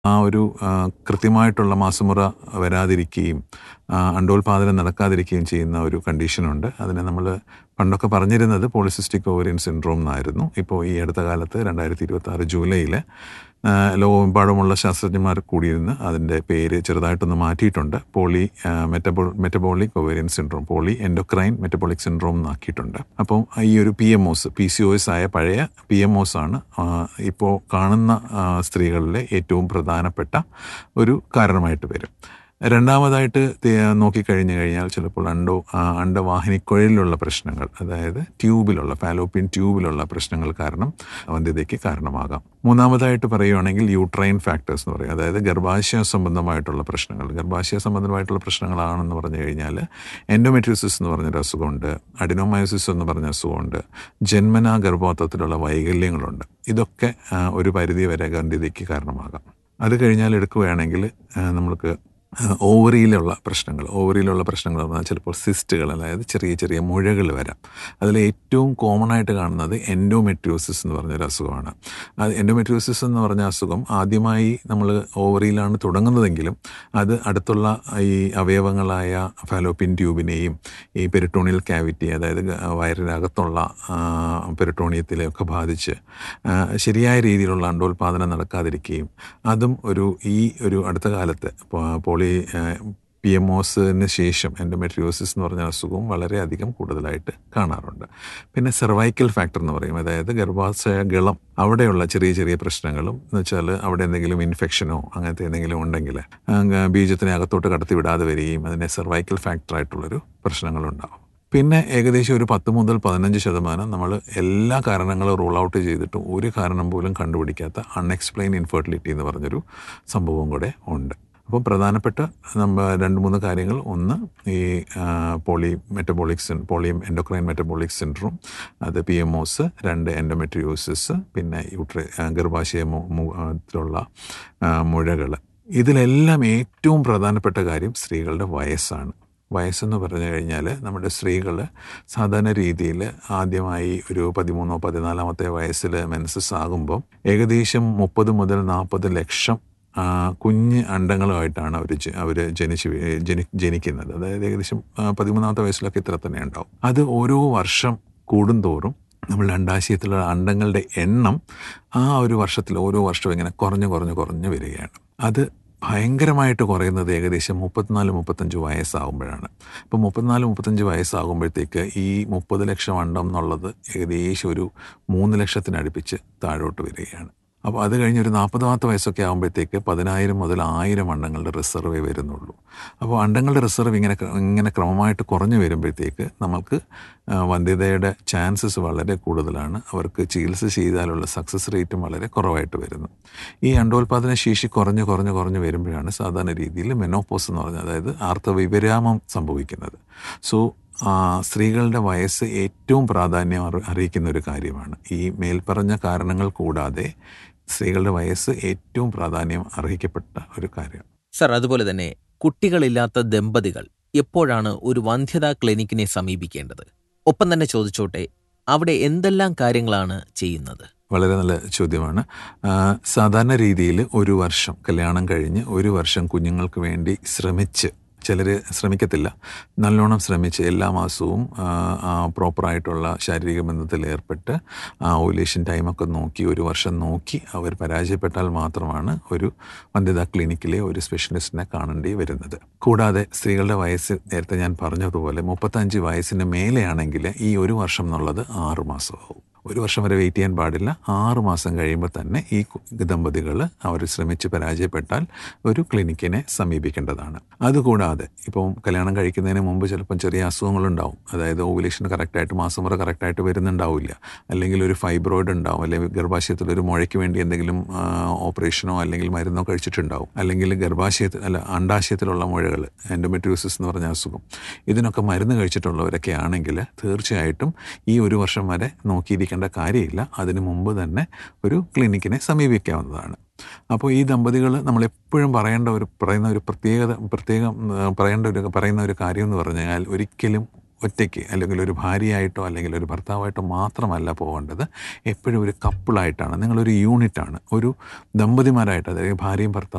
ആ ഒരു ആ, കൃത്യമായിട്ടുള്ള മാസമുറ വരാതിരിക്കുകയും ആ, അണ്ടോൽപാദനം നടക്കാതിരിക്കുകയും ചെയ്യുന്ന ഒരു കണ്ടീഷനുണ്ട് അതിനെ നമ്മൾ പണ്ടൊക്കെ പറഞ്ഞിരുന്നത് പോളിസിസ്റ്റിക് ഓവറിയൻ സിൻഡ്രോം എന്നായിരുന്നു ഇപ്പോൾ ഈ അടുത്ത കാലത്ത് രണ്ടായിരത്തി ഇരുപത്തി ആറ് ജൂലൈയിൽ ലോകമെമ്പാടുമുള്ള ശാസ്ത്രജ്ഞന്മാർ കൂടിയിരുന്ന് അതിൻ്റെ പേര് ചെറുതായിട്ടൊന്ന് മാറ്റിയിട്ടുണ്ട് poly metabo metabolic ovarian syndrome poly endocrine metabolic syndrome എന്നാക്കിയിട്ടുണ്ട് അപ്പം ഈ ഒരു P M O S P C O S ആയ പഴയ പി എം ഒസ് ആണ് ആ, ഇപ്പോൾ കാണുന്ന ആ, സ്ത്രീകളിലെ ഏറ്റവും പ്രധാനപ്പെട്ട ഒരു കാരണമായിട്ട് വരും രണ്ടാമതായിട്ട് തെ- നോക്കിക്കഴിഞ്ഞു കഴിഞ്ഞാൽ ചിലപ്പോൾ അണ്ടോ ആ, അണ്ടവാഹിനിക്കുഴലിലുള്ള പ്രശ്നങ്ങൾ അതായത് ട്യൂബിലുള്ള ഫാലോപ്പിയൻ ട്യൂബിലുള്ള പ്രശ്നങ്ങൾ കാരണം വന്ധ്യതയ്ക്ക് കാരണമാകാം മൂന്നാമതായിട്ട് പറയുകയാണെങ്കിൽ യൂട്രൈൻ ഫാക്ടേഴ്സ് എന്ന് പറയും അതായത് ഗർഭാശയ സംബന്ധമായിട്ടുള്ള പ്രശ്നങ്ങൾ ഗർഭാശയ സംബന്ധമായിട്ടുള്ള പ്രശ്നങ്ങളാണെന്ന് പറഞ്ഞു കഴിഞ്ഞാൽ എൻഡോമെട്രിയോസിസ് എന്ന് പറഞ്ഞൊരു അസുഖമുണ്ട് അഡിനോമയോസിസ് എന്ന് പറഞ്ഞ അസുഖമുണ്ട് ജന്മനാ ഗർഭോത്വത്തിലുള്ള വൈകല്യങ്ങളുണ്ട് ഇതൊക്കെ ആ, ഒരു പരിധി വരെ വന്ധ്യതയ്ക്ക് കാരണമാകാം അത് കഴിഞ്ഞാൽ എടുക്കുകയാണെങ്കിൽ ആ, നമ്മൾക്ക് ഓവറിയിലുള്ള പ്രശ്നങ്ങൾ ഓവറിയിലുള്ള പ്രശ്നങ്ങൾ എന്ന് പറഞ്ഞാൽ ചിലപ്പോൾ സിസ്റ്റുകൾ അതായത് ചെറിയ ചെറിയ മുഴകൾ വരാം അതിൽ ഏറ്റവും കോമൺ ആയിട്ട് കാണുന്നത് എൻഡോമെട്രിയോസിസ് എന്ന് പറഞ്ഞൊരു അസുഖമാണ് അത് എൻഡോമെട്രിയോസിസ് എന്ന് പറഞ്ഞ അസുഖം ആദ്യമായി നമ്മൾ ഓവറിയിലാണ് തുടങ്ങുന്നതെങ്കിലും അത് അടുത്തുള്ള ഈ അവയവങ്ങളായ ഫാലോപ്പിൻ ട്യൂബിനെയും ഈ പെരിട്ടോണിയൽ ക്യാവിറ്റി അതായത് ഗ- വയറിനകത്തുള്ള ആ, പെരിട്ടോണിയത്തിലെയൊക്കെ ബാധിച്ച് ആ, ശരിയായ രീതിയിലുള്ള അണ്ടോൽപാദനം നടക്കാതിരിക്കുകയും അതും ഒരു ഈ ഒരു അടുത്ത കാലത്ത് പോ- പോളി പി എം ഒസിന് ശേഷം എൻഡോമെട്രിയോസിസ് എന്ന് പറഞ്ഞ അസുഖവും വളരെയധികം കൂടുതലായിട്ട് കാണാറുണ്ട് പിന്നെ സെർവൈക്കൽ ഫാക്ടർ എന്ന് പറയും അതായത് ഗർഭാശയ ഗളം അവിടെയുള്ള ചെറിയ ചെറിയ പ്രശ്നങ്ങളും എന്ന് വെച്ചാൽ അവിടെ എന്തെങ്കിലും ഇൻഫെക്ഷനോ അങ്ങനത്തെ എന്തെങ്കിലും ഉണ്ടെങ്കിൽ അങ്ങ് ബീജത്തിനെ അകത്തോട്ട് കടത്തി വിടാതെ വരികയും അതിനെ സെർവൈക്കൽ ഫാക്ടറായിട്ടുള്ളൊരു പ്രശ്നങ്ങളുണ്ടാവും പിന്നെ ഏകദേശം ഒരു പത്ത് മുതൽ പതിനഞ്ച് ശതമാനം നമ്മൾ എല്ലാ കാരണങ്ങളും റൂൾ ഔട്ട് ചെയ്തിട്ടും ഒരു കാരണം പോലും കണ്ടുപിടിക്കാത്ത അൺഎക്സ്പ്ലെയിൻ ഇൻഫെർട്ടിലിറ്റി എന്ന് പറഞ്ഞൊരു സംഭവം കൂടെ ഉണ്ട് അപ്പം പ്രധാനപ്പെട്ട നമ്മ രണ്ട് മൂന്ന് കാര്യങ്ങൾ ഒന്ന് ഈ ആ, poly metabolic syn poly endocrine metabolic syndrome അത് പി എം ഒസ് രണ്ട് എൻഡോമെട്രിയോസിസ് പിന്നെ യൂട്രി ആ, ഗർഭാശയ മു- മു- ആ, ത്തിലുള്ള മുഴകൾ ഇതിലെല്ലാം ഏറ്റവും പ്രധാനപ്പെട്ട കാര്യം സ്ത്രീകളുടെ വയസ്സാണ് വയസ്സെന്ന് പറഞ്ഞു കഴിഞ്ഞാൽ നമ്മുടെ സ്ത്രീകൾ സാധാരണ രീതിയിൽ ആദ്യമായി ഒരു പതിമൂന്നോ പതിനാലാമത്തെ വയസ്സിൽ മെൻസസ് ആകുമ്പോൾ ഏകദേശം മുപ്പത് മുതൽ നാൽപ്പത് ലക്ഷം ആ, കുഞ്ഞ് അണ്ടങ്ങളുമായിട്ടാണ് അവർ അവർ ജനിച്ച് വീ- ജനി ജനിക്കുന്നത് അതായത് ഏകദേശം ആ, പതിമൂന്നാമത്തെ വയസ്സിലൊക്കെ ഇത്ര തന്നെ ഉണ്ടാവും അത് ഓരോ വർഷം കൂടുന്തോറും നമ്മളുടെ അണ്ടാശയത്തിലുള്ള അണ്ടങ്ങളുടെ എണ്ണം ആ ഒരു വർഷത്തിൽ ഓരോ വർഷവും ഇങ്ങനെ കുറഞ്ഞു കുറഞ്ഞു കുറഞ്ഞു വരികയാണ് അത് ഭയങ്കരമായിട്ട് കുറയുന്നത് ഏകദേശം മുപ്പത്തിനാല് മുപ്പത്തഞ്ച് വയസ്സാകുമ്പോഴാണ് ഇപ്പോൾ മുപ്പത്തിനാല് മുപ്പത്തഞ്ച് വയസ്സാകുമ്പോഴത്തേക്ക് ഈ മുപ്പത് ലക്ഷം അണ്ടം എന്നുള്ളത് ഏകദേശം ഒരു മൂന്ന് ലക്ഷത്തിനടുപ്പിച്ച് താഴോട്ട് വരികയാണ് അപ്പോൾ അത് കഴിഞ്ഞ് ഒരു നാൽപ്പതാമത്തെ വയസ്സൊക്കെ ആകുമ്പോഴത്തേക്ക് പതിനായിരം മുതൽ ആയിരം അണ്ടങ്ങളുടെ റിസർവേ വരുന്നുള്ളൂ അപ്പോൾ അണ്ടങ്ങളുടെ റിസർവ് ഇങ്ങനെ ക്ര- ഇങ്ങനെ ക്രമമായിട്ട് കുറഞ്ഞു വരുമ്പോഴത്തേക്ക് നമുക്ക് ആ, വന്ധ്യതയുടെ ചാൻസസ് വളരെ കൂടുതലാണ് അവർക്ക് ചികിത്സ ചെയ്താലുള്ള സക്സസ് റേറ്റും വളരെ കുറവായിട്ട് വരുന്നു ഈ അണ്ടോൽപാദന ശേഷി കുറഞ്ഞ് കുറഞ്ഞ് കുറഞ്ഞ് വരുമ്പോഴാണ് സാധാരണ രീതിയിൽ മെനോപോസ് എന്ന് പറഞ്ഞാൽ അതായത് ആർത്തവിപരാമം സംഭവിക്കുന്നത് സോ ആ, സ്ത്രീകളുടെ വയസ്സ് ഏറ്റവും പ്രാധാന്യം അറി- അറിയിക്കുന്ന ഒരു കാര്യമാണ് ഈ മേൽപ്പറഞ്ഞ കാരണങ്ങൾ കൂടാതെ സ്ത്രീകളുടെ വയസ്സ് ഏറ്റവും പ്രാധാന്യം അർഹിക്കപ്പെട്ട ഒരു കാര്യം സർ അതുപോലെ തന്നെ കുട്ടികളില്ലാത്ത ദമ്പതികൾ എപ്പോഴാണ് ഒരു വന്ധ്യതാ ക്ലിനിക്കിനെ സമീപിക്കേണ്ടത് ഒപ്പം തന്നെ ചോദിച്ചോട്ടെ അവിടെ എന്തെല്ലാം കാര്യങ്ങളാണ് ചെയ്യുന്നത് വളരെ നല്ല ചോദ്യമാണ് ആ, സാധാരണ രീതിയിൽ ഒരു വർഷം കല്യാണം കഴിഞ്ഞ് ഒരു വർഷം കുഞ്ഞുങ്ങൾക്ക് വേണ്ടി ശ്രമിച്ച് ചിലർ ശ്രമിക്കത്തില്ല നല്ലോണം ശ്രമിച്ച് എല്ലാ മാസവും ആ, ആ, പ്രോപ്പറായിട്ടുള്ള ശാരീരിക ബന്ധത്തിൽ ഏർപ്പെട്ട് ആ ഓവുലേഷൻ ടൈമൊക്കെ നോക്കി ഒരു വർഷം നോക്കി അവർ പരാജയപ്പെട്ടാൽ മാത്രമാണ് ഒരു വന്ധ്യതാ ക്ലിനിക്കിലെ ഒരു സ്പെഷ്യലിസ്റ്റിനെ കാണേണ്ടി വരുന്നത് കൂടാതെ സ്ത്രീകളുടെ വയസ്സ് നേരത്തെ ഞാൻ പറഞ്ഞതുപോലെ മുപ്പത്തഞ്ച് വയസ്സിന് മേലെയാണെങ്കിൽ ഈ ഒരു വർഷം എന്നുള്ളത് ആറ് മാസമാവും ഒരു വർഷം വരെ വെയിറ്റ് ചെയ്യാൻ പാടില്ല ആറ് മാസം കഴിയുമ്പോൾ തന്നെ ഈ ദമ്പതികൾ അവർ ശ്രമിച്ച് പരാജയപ്പെട്ടാൽ ഒരു ക്ലിനിക്കിനെ സമീപിക്കേണ്ടതാണ് അതുകൂടാതെ ഇപ്പം കല്യാണം കഴിക്കുന്നതിന് മുമ്പ് ചിലപ്പം ചെറിയ അസുഖങ്ങളുണ്ടാവും അതായത് ഓവുലേഷൻ കറക്റ്റായിട്ട് മാസം വരെ കറക്റ്റായിട്ട് വരുന്നുണ്ടാവില്ല അല്ലെങ്കിൽ ഒരു ഫൈബ്രോയിഡ് ഉണ്ടാവും അല്ലെങ്കിൽ ഗർഭാശയത്തിൽ ഒരു മുഴയ്ക്ക് വേണ്ടി എന്തെങ്കിലും ആ, ഓപ്പറേഷനോ അല്ലെങ്കിൽ മരുന്നോ കഴിച്ചിട്ടുണ്ടാവും അല്ലെങ്കിൽ ഗർഭാശയത്തിൽ അല്ല അണ്ടാശയത്തിലുള്ള മുഴകൾ എൻഡോമെട്രിയോസിസ് എന്ന് പറഞ്ഞ അസുഖം ഇതിനൊക്കെ മരുന്ന് കഴിച്ചിട്ടുള്ളവരൊക്കെ ആണെങ്കിൽ തീർച്ചയായിട്ടും ഈ ഒരു വർഷം വരെ നോക്കിയിരിക്കേണ്ട കാര്യമില്ല അതിനു മുമ്പ് തന്നെ ഒരു ക്ലിനിക്കിനെ സമീപിക്കാവുന്നതാണ് അപ്പോൾ ഈ ദമ്പതികൾ നമ്മളെപ്പോഴും പറയേണ്ട ഒരു പറയുന്ന ഒരു പ്രത്യേകത പ്രത്യേകം ആ, പറയേണ്ട ഒരു പറയുന്ന ഒരു കാര്യം എന്ന് പറഞ്ഞു കഴിഞ്ഞാൽ ഒരിക്കലും ഒറ്റയ്ക്ക് അല്ലെങ്കിൽ ഒരു ഭാര്യയായിട്ടോ അല്ലെങ്കിൽ ഒരു ഭർത്താവായിട്ടോ മാത്രമല്ല പോകേണ്ടത് എപ്പോഴും ഒരു കപ്പിളായിട്ടാണ് നിങ്ങളൊരു യൂണിറ്റാണ് ഒരു ദമ്പതിമാരായിട്ട് അതായത് ഭാര്യയും ഭർത്താവും